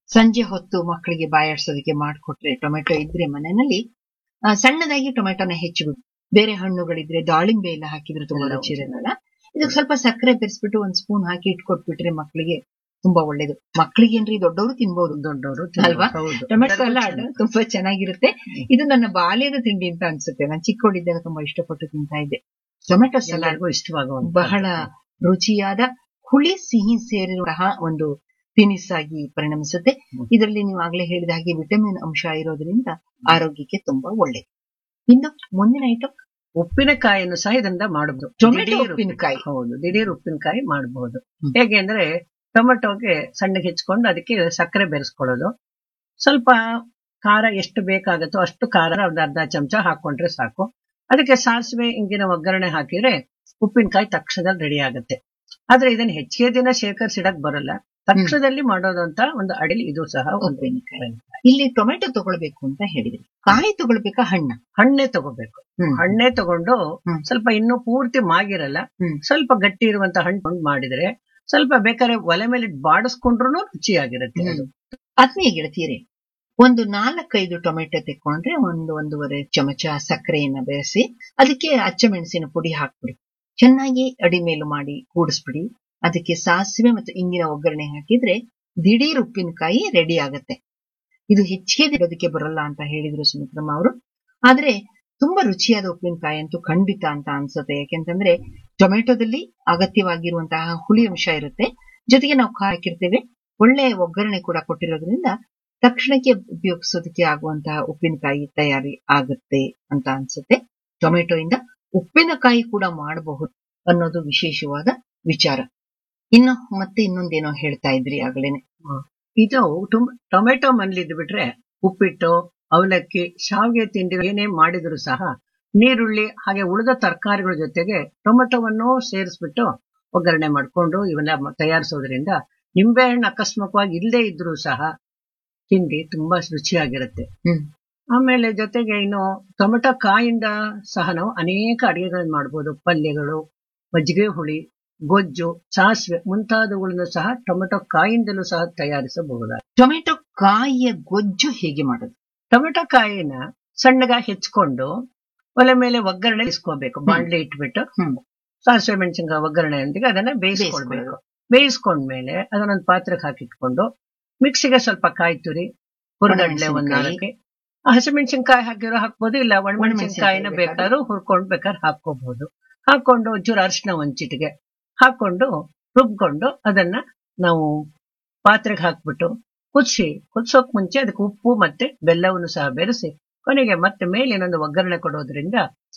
ಸಂಜೆ ಹೊತ್ತು ಮಕ್ಕಳಿಗೆ ಬಾಯಾಡ್ಸೋದಕ್ಕೆ ಮಾಡಿಕೊಟ್ರೆ ಟೊಮೆಟೊ ಇದ್ರೆ ಮನೆಯಲ್ಲಿ ಆ, ಸಣ್ಣದಾಗಿ ಟೊಮೆಟೊನ ಹೆಚ್ಚಿಬಿಟ್ಟು ಬೇರೆ ಹಣ್ಣುಗಳಿದ್ರೆ ದಾಳಿಂಬೆ ಎಲ್ಲ ಹಾಕಿದ್ರೆ ತುಂಬಾ ಎಲ್ಲ ರುಚಿ ಇರೋದಲ್ಲ ಇದಕ್ಕೆ ಸ್ವಲ್ಪ ಸಕ್ಕರೆ ಬೆರೆಸ್ಬಿಟ್ಟು ಒಂದ್ ಸ್ಪೂನ್ ಹಾಕಿ ಇಟ್ಕೊಟ್ಬಿಟ್ರೆ ಮಕ್ಕಳಿಗೆ ತುಂಬಾ ಒಳ್ಳೇದು ಮಕ್ಕಳಿಗೆ ಏನ್ರಿ ದೊಡ್ಡವರು ತಿನ್ಬಹುದು ದೊಡ್ಡವರು ಅಲ್ವಾ? ಹೌದು ಟೊಮೆಟೊ ಸಲಾಡ್ ತುಂಬಾ ಚೆನ್ನಾಗಿರುತ್ತೆ ಇದು ನನ್ನ ಬಾಲ್ಯದ ತಿಂಡಿ ಅಂತ ಅನ್ಸುತ್ತೆ ನಾನು ಚಿಕ್ಕವಳಿದ್ದಾಗ ತುಂಬಾ ಇಷ್ಟಪಟ್ಟು ತಿಂತಾ ಇದ್ದೆ ಟೊಮೆಟೊ ಸಲಾಡ್ ಎಲ್ಲರಿಗೂ ಇಷ್ಟವಾಗುವಂತ ಬಹಳ ರುಚಿಯಾದ ಹುಳಿ ಸಿಹಿ ಸೇರಿರುವಂತಹ ಒಂದು ತಿನಿಸಾಗಿ ಪರಿಣಮಿಸುತ್ತೆ ಹ್ಮ್. ಇದರಲ್ಲಿ ನೀವು ಆಗ್ಲೇ ಹೇಳಿದ ಹಾಗೆ ವಿಟಮಿನ್ ಅಂಶ ಇರೋದ್ರಿಂದ ಆರೋಗ್ಯಕ್ಕೆ ತುಂಬಾ ಒಳ್ಳೆಯದು ಇನ್ನು ಮುಂದಿನ ಐಟಮ್ ಉಪ್ಪಿನಕಾಯಿಯನ್ನು ಸಹ ಇದರಿಂದ ಮಾಡಬಹುದು ಟೊಮೆಟೊ ದಿಢೀರ್ ಉಪ್ಪಿನಕಾಯಿ. ಹೌದು ದಿಢೀರ್ ಉಪ್ಪಿನಕಾಯಿ ಮಾಡಬಹುದು ಹ್ಮ್. ಹೇಗೆ ಅಂದ್ರೆ ಟೊಮೆಟೊಗೆ ಸಣ್ಣಗೆ ಹೆಚ್ಕೊಂಡು ಅದಕ್ಕೆ ಸಕ್ಕರೆ ಬೆರೆಸ್ಕೊಳ್ಳೋದು ಸ್ವಲ್ಪ ಖಾರ ಎಷ್ಟು ಬೇಕಾಗುತ್ತೋ ಅಷ್ಟು ಖಾರ ಒಂದು ಅರ್ಧ ಚಮಚ ಹಾಕೊಂಡ್ರೆ ಸಾಕು ಅದಕ್ಕೆ ಸಾಸಿವೆ ಇಂಗಿನ ಒಗ್ಗರಣೆ ಹಾಕಿದ್ರೆ ಉಪ್ಪಿನಕಾಯಿ ತಕ್ಷಣದಲ್ಲಿ ರೆಡಿ ಆಗುತ್ತೆ ಆದ್ರೆ ಇದನ್ನ ಹೆಚ್ಚಿಗೆ ದಿನ ಶೇಖರಿಸಿಡಕ್ ಬರಲ್ಲ ತಕ್ಷಣದಲ್ಲಿ ಮಾಡೋದು ಅಂತ ಒಂದು ಅಡಿಲ್ ಇದು ಸಹ ಒಂದು ಉಪ್ಪಿನಕಾಯಿ. ಇಲ್ಲಿ ಟೊಮೆಟೊ ತಗೊಳ್ಬೇಕು ಅಂತ ಹೇಳಿದ್ರಿ ಕಾಯಿ ತಗೊಳ್ಬೇಕಾ ಹಣ್ಣ ಹಣ್ಣೆ ತಗೋಬೇಕು ಹ್ಮ್. ಹಣ್ಣೆ ತಗೊಂಡು ಹ್ಮ್. ಸ್ವಲ್ಪ ಇನ್ನೂ ಪೂರ್ತಿ ಮಾಗಿರಲ್ಲ ಹ್ಮ್. ಸ್ವಲ್ಪ ಗಟ್ಟಿ ಇರುವಂತ ಹಣ್ಣು ಕೊಂಡು ಮಾಡಿದ್ರೆ ಸ್ವಲ್ಪ ಬೇಕಾದ್ರೆ ಒಲೆ ಮೇಲೆ ಬಾಡಿಸ್ಕೊಂಡ್ರು ರುಚಿಯಾಗಿರುತ್ತೆ ಅದು ಆತ್ಮೀಯ ಗೆಳತಿಯರೇ ಒಂದು ನಾಲ್ಕೈದು ಟೊಮೆಟೊ ತೆಕ್ಕೊಂಡ್ರೆ ಒಂದು ಒಂದೂವರೆ ಚಮಚ ಸಕ್ಕರೆಯನ್ನ ಬೆರೆಸಿ ಅದಕ್ಕೆ ಅಚ್ಚಮೆಣಸಿನ ಪುಡಿ ಹಾಕ್ಬಿಡಿ ಚೆನ್ನಾಗಿ ಅಡಿಮೇಲು ಮಾಡಿ ಕೂಡಿಸ್ಬಿಡಿ ಅದಕ್ಕೆ ಸಾಸಿವೆ ಮತ್ತು ಇಂಗಿನ ಒಗ್ಗರಣೆ ಹಾಕಿದ್ರೆ ದಿಢೀರ್ ಉಪ್ಪಿನಕಾಯಿ ರೆಡಿ ಆಗತ್ತೆ ಇದು ಹೆಚ್ಚಿಗೆ ಇರೋದಕ್ಕೆ ಬರಲ್ಲ ಅಂತ ಹೇಳಿದ್ರು ಸುಮಿತ್ರಮ್ಮ ಅವರು ಆದ್ರೆ ತುಂಬಾ ರುಚಿಯಾದ ಉಪ್ಪಿನಕಾಯಿ ಅಂತೂ ಖಂಡಿತ ಅಂತ ಅನ್ಸುತ್ತೆ ಯಾಕೆಂತಂದ್ರೆ ಟೊಮೆಟೊದಲ್ಲಿ ಅಗತ್ಯವಾಗಿರುವಂತಹ ಹುಳಿ ಅಂಶ ಇರುತ್ತೆ ಜೊತೆಗೆ ನಾವು ಖಾರ ಹಾಕಿರ್ತೇವೆ ಒಳ್ಳೆ ಒಗ್ಗರಣೆ ಕೂಡ ಕೊಟ್ಟಿರೋದ್ರಿಂದ ತಕ್ಷಣಕ್ಕೆ ಉಪಯೋಗಿಸೋದಕ್ಕೆ ಆಗುವಂತಹ ಉಪ್ಪಿನಕಾಯಿ ತಯಾರಿ ಆಗುತ್ತೆ ಅಂತ ಅನ್ಸುತ್ತೆ ಟೊಮೆಟೊ ಇಂದ ಉಪ್ಪಿನಕಾಯಿ ಕೂಡ ಮಾಡಬಹುದು ಅನ್ನೋದು ವಿಶೇಷವಾದ ವಿಚಾರ ಇನ್ನು ಮತ್ತೆ ಇನ್ನೊಂದೇನೋ ಹೇಳ್ತಾ ಇದ್ರಿ ಆಗ್ಲೇನೆ ಇದು ಟೊಮ್- ಟೊಮೆಟೊ ಮನೇಲಿದ್ದು ಬಿಟ್ರೆ ಉಪ್ಪಿಟ್ಟು ಅವಲಕ್ಕಿ ಶಾವಿಗೆ ತಿಂಡಿ ಏನೇ ಮಾಡಿದ್ರು ಸಹ ನೀರುಳ್ಳಿ ಹಾಗೆ ಉಳಿದ ತರಕಾರಿಗಳ ಜೊತೆಗೆ ಟೊಮೆಟೊವನ್ನು ಸೇರಿಸ್ಬಿಟ್ಟು ಒಗ್ಗರಣೆ ಮಾಡ್ಕೊಂಡು ಇವೆಲ್ಲ ಮ- ತಯಾರಿಸೋದ್ರಿಂದ ನಿಂಬೆಹಣ್ಣು ಅಕಸ್ಮಾತ್ವಾಗಿ ಇಲ್ಲದೆ ಇದ್ರೂ ಸಹ ತಿಂಡಿ ತುಂಬಾ ರುಚಿಯಾಗಿರುತ್ತೆ ಹ್ಮ್ ಆಮೇಲೆ ಜೊತೆಗೆ ಇನ್ನು ಟೊಮೆಟೊ ಕಾಯಿಂದ ಸಹ ನಾವು ಅನೇಕ ಅಡಿಗೆಗಳನ್ನು ಮಾಡಬಹುದು ಪಲ್ಯಗಳು ಮಜ್ಜಿಗೆ ಹುಳಿ ಗೊಜ್ಜು ಸಾಸಿವೆ ಮುಂತಾದವುಗಳನ್ನು ಸಹ ಟೊಮೆಟೊ ಕಾಯಿಂದಲೂ ಸಹ ತಯಾರಿಸಬಹುದು ಟೊಮೆಟೊ ಕಾಯಿಯ ಗೊಜ್ಜು ಹೇಗೆ ಮಾಡೋದು ಟೊಮೆಟೊ ಕಾಯಿನ ಸಣ್ಣಗಾಗಿ ಹೆಚ್ಕೊಂಡು ಒಲೆ ಮೇಲೆ ಒಗ್ಗರಣೆ ಇಸ್ಕೋಬೇಕು ಬಾಂಡ್ಲಿ ಇಟ್ಬಿಟ್ಟು ಹ್ಮ್. ಸಾಸಿವೆ ಮೆಣಸಿನಕಾಯಿ ಒಗ್ಗರಣೆಯೊಂದಿಗೆ ಅದನ್ನ ಬೇಯಿಸ್ಕೊಳ್ಬೇಕು ಬೇಯಿಸ್ಕೊಂಡ್ಮೇಲೆ ಅದನ್ನೊಂದು ಪಾತ್ರೆಗೆ ಹಾಕಿಟ್ಕೊಂಡು ಮಿಕ್ಸಿಗೆ ಸ್ವಲ್ಪ ಕಾಯಿ ತುರಿ ಹುರ್ಗಡ್ಲೆ ಒಂದ್ ಒಣಮೆಣಸಿನ್ಕಾಯಿ. ನಾಲ್ಕೆ ಹಸಿಮೆಣಸಿನಕಾಯಿ ಹಾಕಿರೋ ಹಾಕ್ಬೋದು ಇಲ್ಲ ಒಣಮೆಣಸಿನಕಾಯಿನ ಒಣಮೆಣಸಿನ್ಕಾಯಿ ಬೇಕಾದ್ರೂ ಹುರ್ಕೊಂಡು ಬೇಕಾದ್ರೆ ಹಾಕೋಬಹುದು ಹಾಕೊಂಡು ಒಂಚೂರು ಅರಿಶಿನ ಒಂದ್ ಚಿಟಿಗೆ ಹಾಕೊಂಡು ರುಬ್ಕೊಂಡು ಅದನ್ನ ನಾವು ಪಾತ್ರೆಗೆ ಹಾಕ್ಬಿಟ್ಟು ಕುದಿಸಿ ಕುದಿಸೋಕ್ ಮುಂಚೆ ಅದಕ್ಕೆ ಉಪ್ಪು ಮತ್ತೆ ಬೆಲ್ಲವನ್ನು ಸಹ ಬೆರೆಸಿ ಕೊನೆಗೆ ಮತ್ತೆ ಮೇಲೆ ಇನ್ನೊಂದು ಒಗ್ಗರಣೆ ಕೊಡೋದ್ರಿಂದ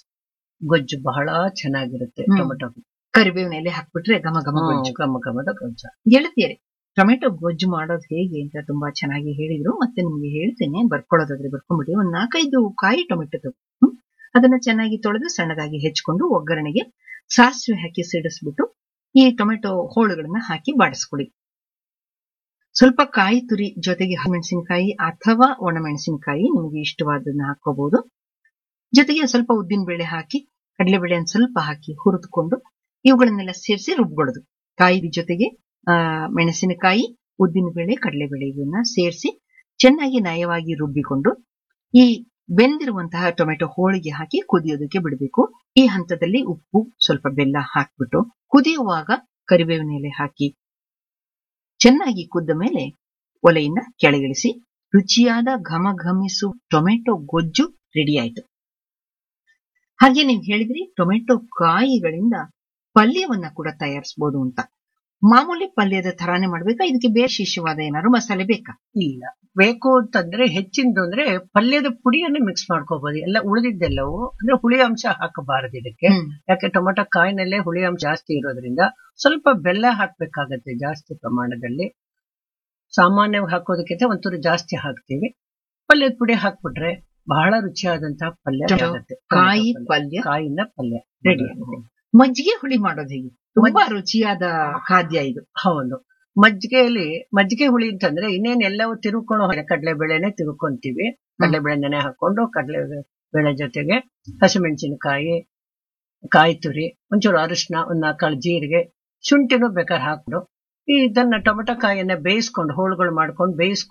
ಗೊಜ್ಜು ಬಹಳ ಚೆನ್ನಾಗಿರುತ್ತೆ ಹ್ಮ್. ಟೊಮೆಟೊ ಕರಿಬೇವಿನ ಎಲೆ ಹಾಕ್ಬಿಟ್ರೆ ಘಮ ಘಮ ಗೊಜ್ಜು ಘಮ ಘಮದ ಗೊಜ್ಜು ಗೆಳತಿಯರೇ ಟೊಮೆಟೊ ಗೊಜ್ಜು ಮಾಡೋದು ಹೇಗೆ ಅಂತ ತುಂಬಾ ಚೆನ್ನಾಗಿ ಹೇಳಿದ್ರು ಮತ್ತೆ ನಿಮ್ಗೆ ಹೇಳ್ತೇನೆ ಬರ್ಕೊಳ್ಳೋದಾದ್ರೆ ಬರ್ಕೊಂಡ್ಬಿಡಿ ಒಂದ್ ನಾಲ್ಕೈದು ಕಾಯಿ ಟೊಮೆಟೊ ತಗೋ ಹ್ಮ್? ಅದನ್ನ ಚೆನ್ನಾಗಿ ತೊಳೆದು ಸಣ್ಣದಾಗಿ ಹೆಚ್ಕೊಂಡು ಒಗ್ಗರಣೆಗೆ ಸಾಸಿವೆ ಹಾಕಿ ಸಿಡಿಸ್ಬಿಟ್ಟು ಈ ಟೊಮೆಟೊ ಹೋಳುಗಳನ್ನ ಹಾಕಿ ಬಾಡಿಸ್ಕೊಡಿ ಸ್ವಲ್ಪ ಕಾಯಿ ತುರಿ ಜೊತೆಗೆ ಮೆಣಸಿನಕಾಯಿ ಅಥವಾ ಒಣಮೆಣಸಿನಕಾಯಿ ನಿಮಗೆ ಇಷ್ಟವಾದನ್ನ ಹಾಕೋಬಹುದು ಜೊತೆಗೆ ಸ್ವಲ್ಪ ಉದ್ದಿನ ಬೇಳೆ ಹಾಕಿ ಕಡಲೆಬೇಳೆಯನ್ನು ಸ್ವಲ್ಪ ಹಾಕಿ ಹುರಿದುಕೊಂಡು ಇವುಗಳನ್ನೆಲ್ಲ ಸೇರಿಸಿ ರುಬ್ಗೊಳ್ಳೋದು ಕಾಯಿ ಜೊತೆಗೆ ಆ ಮೆಣಸಿನಕಾಯಿ ಉದ್ದಿನಬೇಳೆ ಕಡಲೆಬೇಳೆ ಇವನ್ನ ಸೇರಿಸಿ ಚೆನ್ನಾಗಿ ನಯವಾಗಿ ರುಬ್ಬಿಕೊಂಡು ಈ ಬೆಂದಿರುವಂತಹ ಟೊಮೆಟೊ ಹೋಳಿಗೆ ಹಾಕಿ ಕುದಿಯೋದಕ್ಕೆ ಬಿಡಬೇಕು ಈ ಹಂತದಲ್ಲಿ ಉಪ್ಪು ಸ್ವಲ್ಪ ಬೆಲ್ಲ ಹಾಕ್ಬಿಟ್ಟು ಕುದಿಯುವಾಗ ಕರಿಬೇವಿನ ಎಲೆ ಹಾಕಿ ಚೆನ್ನಾಗಿ ಕುದ್ದ ಮೇಲೆ ಒಲೆಯಿಂದ ಕೆಳಗಿಳಿಸಿ ರುಚಿಯಾದ ಘಮ ಘಮಿಸು ಟೊಮೆಟೊ ಗೊಜ್ಜು ರೆಡಿ ಆಯ್ತು ಹಾಗೆ ನೀವು ಹೇಳಿದ್ರಿ ಟೊಮೆಟೊ ಕಾಯಿಗಳಿಂದ ಪಲ್ಯವನ್ನ ಕೂಡ ತಯಾರಿಸಬಹುದು ಅಂತ ಮಾಮೂಲಿ ಪಲ್ಯದ ತರಾನೇ ಮಾಡ್ಬೇಕಾ ಇದಕ್ಕೆ ಬೇರೆ ವಿಶೇಷವಾದ ಏನಾದ್ರು ಮಸಾಲೆ ಬೇಕಾ ಇಲ್ಲ ಬೇಕು ಅಂತಂದ್ರೆ ಹೆಚ್ಚಿಂದು ಅಂದ್ರೆ ಪಲ್ಯದ ಪುಡಿಯನ್ನು ಮಿಕ್ಸ್ ಮಾಡ್ಕೋಬಹುದು ಎಲ್ಲ ಉಳಿದಿದ್ದೆಲ್ಲವೂ ಅಂದ್ರೆ ಹುಳಿ ಅಂಶ ಹಾಕಬಾರದು ಇದಕ್ಕೆ ಯಾಕೆ ಟೊಮೆಟೊ ಕಾಯಿನಲ್ಲೇ ಹುಳಿ ಅಂಶ ಜಾಸ್ತಿ ಇರೋದ್ರಿಂದ ಸ್ವಲ್ಪ ಬೆಲ್ಲ ಹಾಕ್ಬೇಕಾಗತ್ತೆ ಜಾಸ್ತಿ ಪ್ರಮಾಣದಲ್ಲಿ ಸಾಮಾನ್ಯವಾಗಿ ಹಾಕೋದಕ್ಕಿಂತ ಒಂಚೂರು ಜಾಸ್ತಿ ಹಾಕ್ತೀವಿ ಪಲ್ಯದ ಪುಡಿ ಹಾಕ್ಬಿಟ್ರೆ ಬಹಳ ರುಚಿಯಾದಂತಹ ಪಲ್ಯ ಟೊಮೆಟೊ ಆಗುತ್ತೆ ಕಾಯಿ ಟೊಮೆಟೊ ಪಲ್ಯ ಕಾಯಿಂದ ಪಲ್ಯ ರೆಡಿ ಆಗುತ್ತೆ ಮಜ್ಜಿಗೆ ಹುಳಿ ಮಾಡೋದು ಹೇಗೆ ತುಂಬಾ ರುಚಿಯಾದ ಖಾದ್ಯ ಇದು ಹೌದು ಮಜ್ಜಿಗೆಯಲ್ಲಿ ಮಜ್ಜಿಗೆ ಹುಳಿ ಅಂತಂದ್ರೆ ಇನ್ನೇನ್ ಎಲ್ಲವೂ ತಿರುಕೊಂಡು ಕಡಲೆ ಬೇಳೆನೆ ತಿರುಕೊಂತೀವಿ ಕಡಲೆ ಬೇಳೆ ನೆನೆ ಹಾಕೊಂಡು ಕಡಲೆ ಬೇಳೆ ಜೊತೆಗೆ ಹಸಿಮೆಣಸಿನಕಾಯಿ ಕಾಯಿ ತುರಿ ಒಂಚೂರು ಅರಿಶಿನ ಒಂದ್ ನಾಲ್ಕಾಳು ಜೀರಿಗೆ ಶುಂಠಿನೂ ಬೇಕಾದ್ರೆ ಹಾಕೊಂಡು ಈ ಇದನ್ನ ಟೊಮೆಟೊ ಕಾಯಿಯನ್ನ ಬೇಯಿಸ್ಕೊಂಡು ಹೋಳುಗಳು ಮಾಡ್ಕೊಂಡು ಬೇಯಿಸ್ಕೊಂಡು